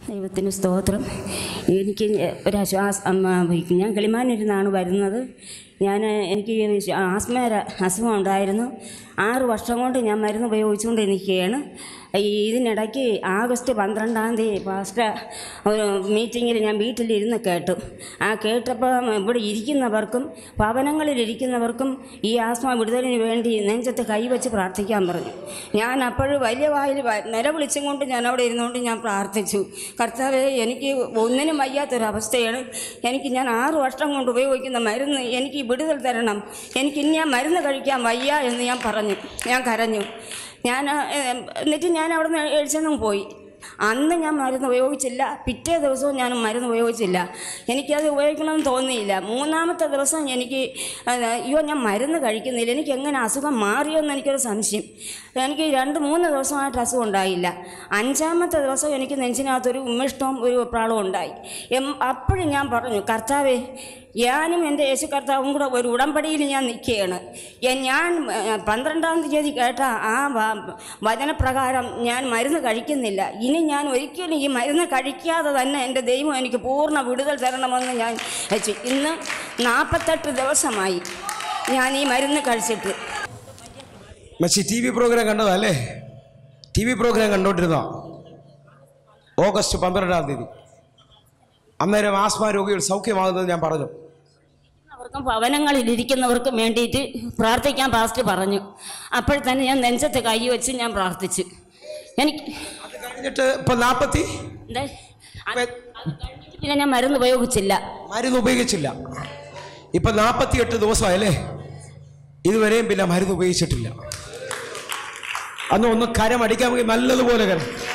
ദൈവത്തിന് സ്തോത്രം എനിക്ക് ഒരാശ്വാസം ഞാൻ കിളിമാനിരുന്നാണ് വരുന്നത് ഞാൻ എനിക്ക് ആസ്മേര അസുഖം ഉണ്ടായിരുന്നു ആറ് വർഷം കൊണ്ട് ഞാൻ മരുന്ന് ഉപയോഗിച്ചുകൊണ്ട് നിൽക്കുകയാണ് ഈ ഇതിനിടയ്ക്ക് ആഗസ്റ്റ് പന്ത്രണ്ടാം തീയതി പാസ്റ്റർ ഒരു മീറ്റിങ്ങിൽ ഞാൻ വീട്ടിലിരുന്ന് കേട്ടു ആ കേട്ടപ്പോൾ ഇവിടെ ഇരിക്കുന്നവർക്കും ഭവനങ്ങളിലിരിക്കുന്നവർക്കും ഈ ആസ്മ വിടുതലിന് വേണ്ടി നെഞ്ചത്ത് കൈവച്ച് പ്രാർത്ഥിക്കാൻ പറഞ്ഞു ഞാൻ അപ്പോഴും വലിയ വായിൽ വ- നിലവിളിച്ചും കൊണ്ട് ഞാൻ അവിടെ ഇരുന്നുകൊണ്ട് ഞാൻ പ്രാർത്ഥിച്ചു കർത്താവെ എനിക്ക് ഒന്നിനും വയ്യാത്തൊരവസ്ഥയാണ് എനിക്ക് ഞാൻ ആറ് വർഷം കൊണ്ട് ഉപയോഗിക്കുന്ന മരുന്ന് എനിക്ക് വിടുതൽ തരണം എനിക്ക് ഇനി ആ മരുന്ന് കഴിക്കാൻ വയ്യ എന്ന് ഞാൻ പറഞ്ഞു ഞാൻ കരഞ്ഞു ഞാൻ ഏഹ്, എന്നിട്ട് ഞാൻ അവിടെ നിന്ന് എഴുച്ചെന്നും പോയി അന്ന് ഞാൻ മരുന്ന് ഉപയോഗിച്ചില്ല പിറ്റേ ദിവസവും ഞാൻ മരുന്ന് ഉപയോഗിച്ചില്ല എനിക്കത് ഉപയോഗിക്കണമെന്ന് തോന്നിയില്ല മൂന്നാമത്തെ ദിവസം എനിക്ക് അത് അയ്യോ ഞാൻ മരുന്ന് കഴിക്കുന്നില്ല എനിക്ക് എങ്ങനെ അസുഖം മാറിയോന്ന് എനിക്കൊരു സംശയം എനിക്ക് രണ്ട് മൂന്ന് ദിവസമായിട്ട് അസുഖം ഉണ്ടായില്ല അഞ്ചാമത്തെ ദിവസം എനിക്ക് നെഞ്ചിനകത്തൊരു ഉമ്മിഷ്ടവും ഒരു പ്രാളവും ഉണ്ടായി എം അപ്പോഴും ഞാൻ പറഞ്ഞു കർത്താവേ ഞാനും എൻ്റെ യേശു കർത്താവും കൂടെ ഒരു ഉടമ്പടിയിൽ ഞാൻ നിൽക്കുകയാണ് എ- ഞാൻ ഏഹ്, പന്ത്രണ്ടാം തീയതി കേട്ട ആ വ- വചനപ്രകാരം ഞാൻ മരുന്ന് കഴിക്കുന്നില്ല ഇനി ഞാൻ ഒരിക്കലും ഈ മരുന്ന് കഴിക്കാതെ തന്നെ എൻ്റെ ദൈവം എനിക്ക് പൂർണ്ണ വിടുതൽ തരണമെന്ന് ഞാൻ വെച്ചു ഇന്ന് നാൽപ്പത്തെട്ട് ദിവസമായി ഞാൻ ഈ മരുന്ന് കഴിച്ചിട്ട് മച്ചി ടി വി പ്രോഗ്രാം കണ്ടതാ അല്ലേ ടി വി പ്രോഗ്രാം കണ്ടോണ്ടിരുന്നോ ഓഗസ്റ്റ് പന്ത്രണ്ടാം തീയതി അന്നേരം ആസ്മ രോഗികൾ സൗഖ്യമാകുന്നത് ഞാൻ പറഞ്ഞു അവർക്കും ഭവനങ്ങളിൽ ഇരിക്കുന്നവർക്കും വേണ്ടിയിട്ട് പ്രാർത്ഥിക്കാൻ പാസ്റ്റ് പറഞ്ഞു അപ്പോൾ തന്നെ ഞാൻ നെഞ്ചത്ത് കൈ വെച്ച് ഞാൻ പ്രാർത്ഥിച്ചു എനിക്ക് അത് കഴിഞ്ഞിട്ട് ഇപ്പൊ നാൽപ്പത്തി എന്താ അത് അത് കഴിഞ്ഞിട്ട് പിന്നെ ഞാൻ മരുന്ന് ഉപയോഗിച്ചില്ല മരുന്ന് ഉപയോഗിച്ചില്ല ഇപ്പൊ നാൽപ്പത്തി എട്ട് ദിവസമായല്ലേ ഇതുവരെയും പിന്നെ മരുന്ന് ഉപയോഗിച്ചിട്ടില്ല അന്ന് ഒന്ന് കരമടിക്കാൻ നല്ലതുപോലെ കരം